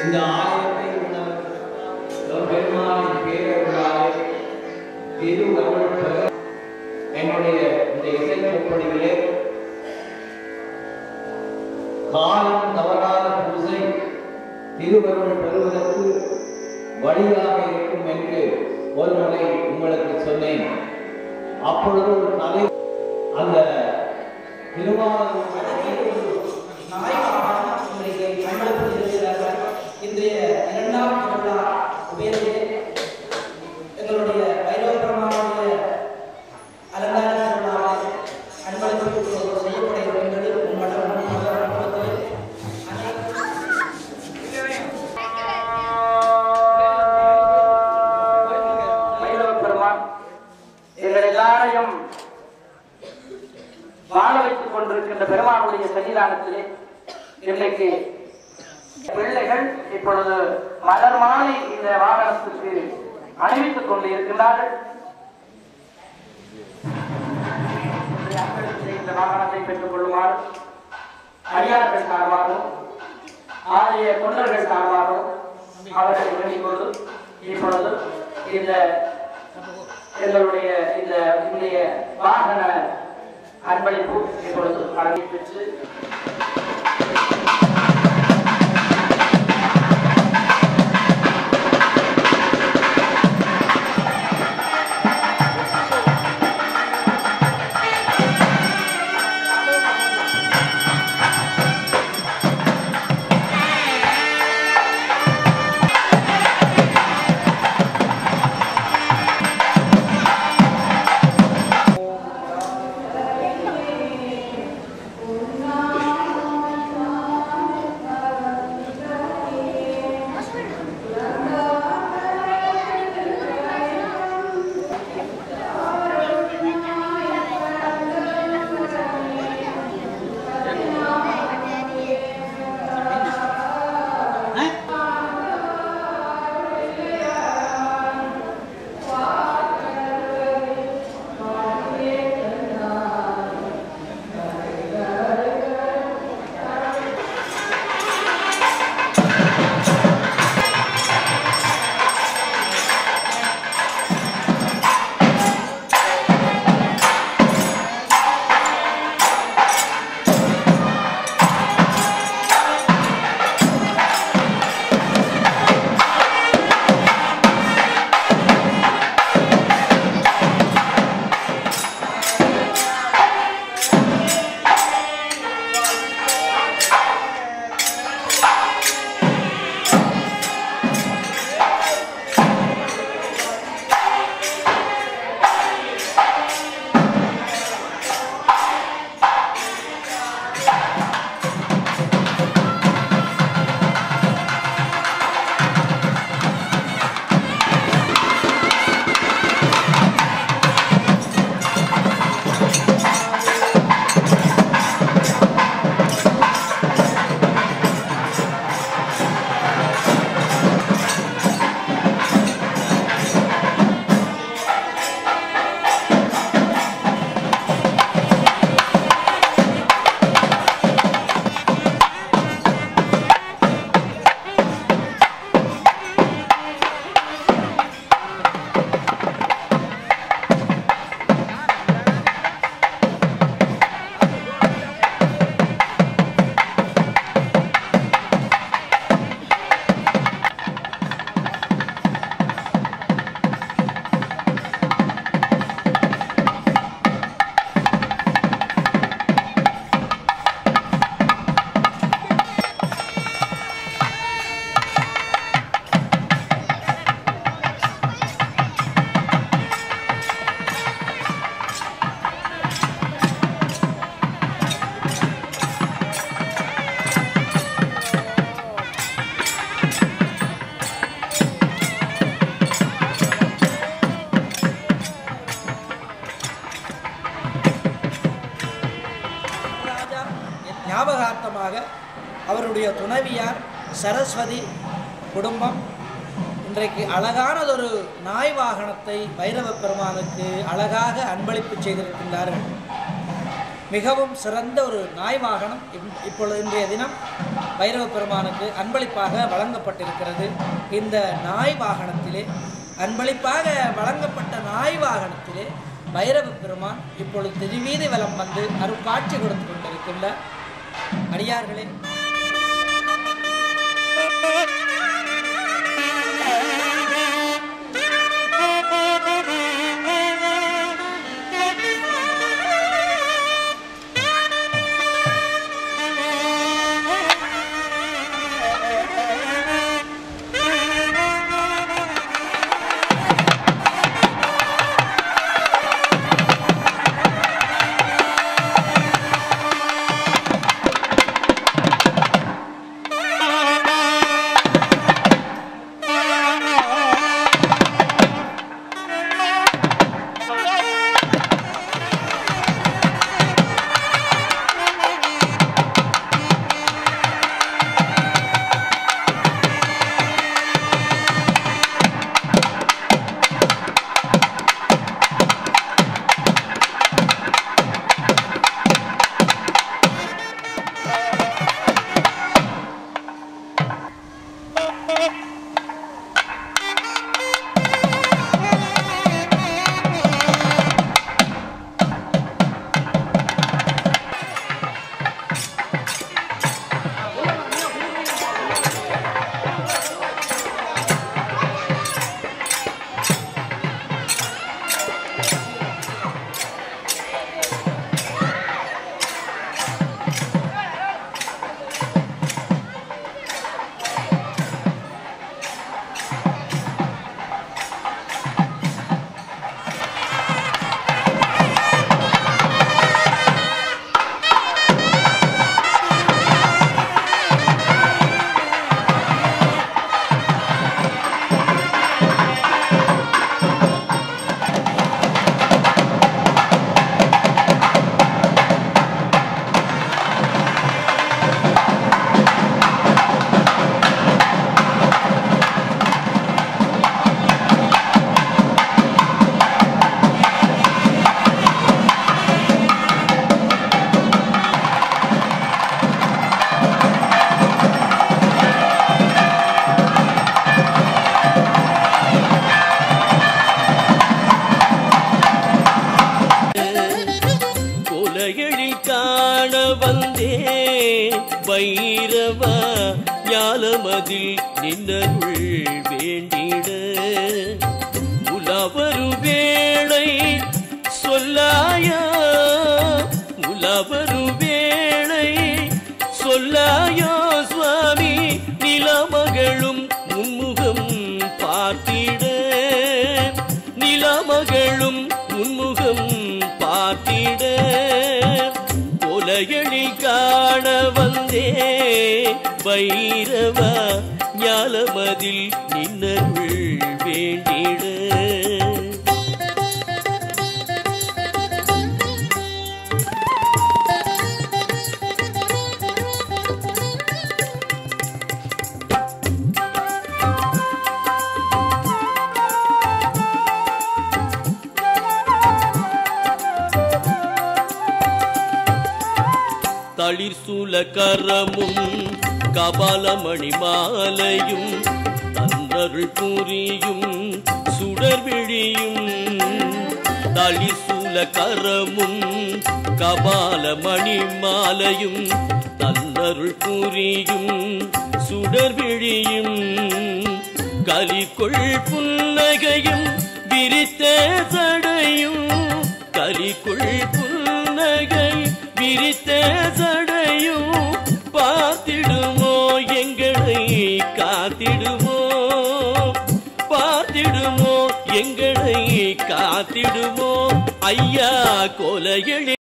இந்த ஆலயத்தை உணவர் பெருமாளின் பேரருளாலே திருவருள் பெற என்னுடைய இந்த இசை சொற்பொழிவிலே காலம் தவறாத பூசை திருவருள் பெறுவதற்கு வழியாக இருக்கும் என்று ஒரு முறை உங்களுக்கு சொன்னேன் அப்பொழுது ஒரு தலை அந்த திருவாரூர் நாயகமாக இன்றைக்கு பயன்படுத்தியிருக்கிறார்கள் இன்றைய இரண்டாம் திருவிழா உபயோகிலே எங்களுடைய வைரோபெருமானுடைய அலங்கார திருவிழாவை அன்பளிப்பு செய்யப்பட இருக்கின்றது உங்களிடம் மண்டபத்தில் வைரவ பெருமான் எங்கள் எல்லாரையும் வாழ வைத்துக் கொண்டிருக்கின்ற பெருமானுடைய சன்னிதானத்திலே இன்றைக்கு பிள்ளைகள் இப்பொழுது மலர் மாலை இந்த வாகனத்துக்கு அணிவித்துக் கொண்டு இருக்கின்றார்கள் இன்றைய அன்பளிப்பிலே இந்த வாகனத்தை பெற்றுக் கொள்ளுமாறு அடியார்கள் சார்பாகவும் ஆலய தொண்டர்கள் சார்பாகவும் அவர்களை வேண்டிக் கொண்டு இப்பொழுது இந்த எங்களுடைய இந்த இன்றைய வாகன அன்பளிப்பு இப்பொழுது வழங்கி பெற்று ராஜா ஞாபகார்த்தமாக அவருடைய துணைவியார் சரஸ்வதி குடும்பம் இன்றைக்கு அழகானதொரு நாய் வாகனத்தை பைரவ பெருமானுக்கு அழகாக அன்பளிப்பு செய்திருக்கின்றார்கள் மிகவும் சிறந்த ஒரு நாய் வாகனம் இம்- இப்பொழுது இன்றைய தினம் பைரவ பெருமானுக்கு அன்பளிப்பாக வழங்கப்பட்டிருக்கிறது இந்த நாய் வாகனத்திலே அன்பளிப்பாக வழங்கப்பட்ட நாய் வாகனத்திலே பைரவ பெருமான் இப்பொழுது திருவீதி வலம் வந்து அருட்காட்சி கொடுத்து கொண்டிருக்கின்ற அடியார்களே கொலைகளில் காண வந்தேன் பைரவா ஞாலமதில் நின்னருள் வேண்டிட உலவரு வேளை சொல்லாயா உலவரு வேளை சொல்லாயா சுவாமி நிலமகளும் உன்முகம் பார்த்திட நிலமகளும் உன்முகம் பார்த்திட கொலைகளில் காண வந்தே பைரவா ஞாலமதில் நின்னருள் வேண்டிட தளிர் சூல கரமும் கபாலமணி மாலையும் தன்னருள் புரியும் சுடர்விழியும் தளிர் சூல கரமும் கபாலமணி மாலையும் தன்னருள் புரியும் சுடர்விழியும் கலிக்குள் புன்னகையும் விரித்த சடையும் கலிக்குள் புன்னகை விரித்த சடையும் பார்த்திடுமோ எங்களை காத்திடுமோ பார்த்திடுமோ எங்களை காத்திடுமோ ஐயா கொலைகளி